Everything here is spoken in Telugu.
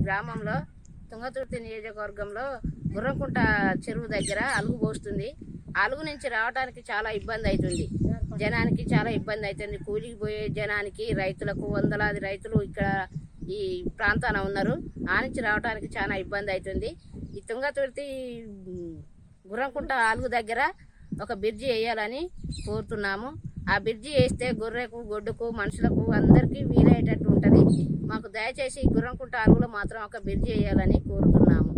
గ్రామంలో తుంగతుర్తి నియోజకవర్గంలో గుర్రంకుంట చెరువు దగ్గర అలుగు పోస్తుంది అలుగు నుంచి రావడానికి చాలా ఇబ్బంది అవుతుంది జనానికి చాలా ఇబ్బంది అవుతుంది కూలికి పోయే జనానికి రైతులకు వందలాది రైతులు ఇక్కడ ఈ ప్రాంతాన ఉన్నారు ఆ నుంచి రావడానికి చాలా ఇబ్బంది అవుతుంది ఈ తుంగతుర్తి ఉమ్, గుర్రంకుంట అలుగు దగ్గర ఒక బ్రిడ్జి వేయాలని కోరుతున్నాము ఆ బ్రిడ్జి వేస్తే గొర్రెకు గొడ్డుకు మనుషులకు అందరికీ వీలయ్యేటట్టు ఉంటుంది మాకు దయచేసి గుర్రంకుంట అలుగులో మాత్రం ఒక బ్రిడ్జి వేయాలని కోరుతున్నాము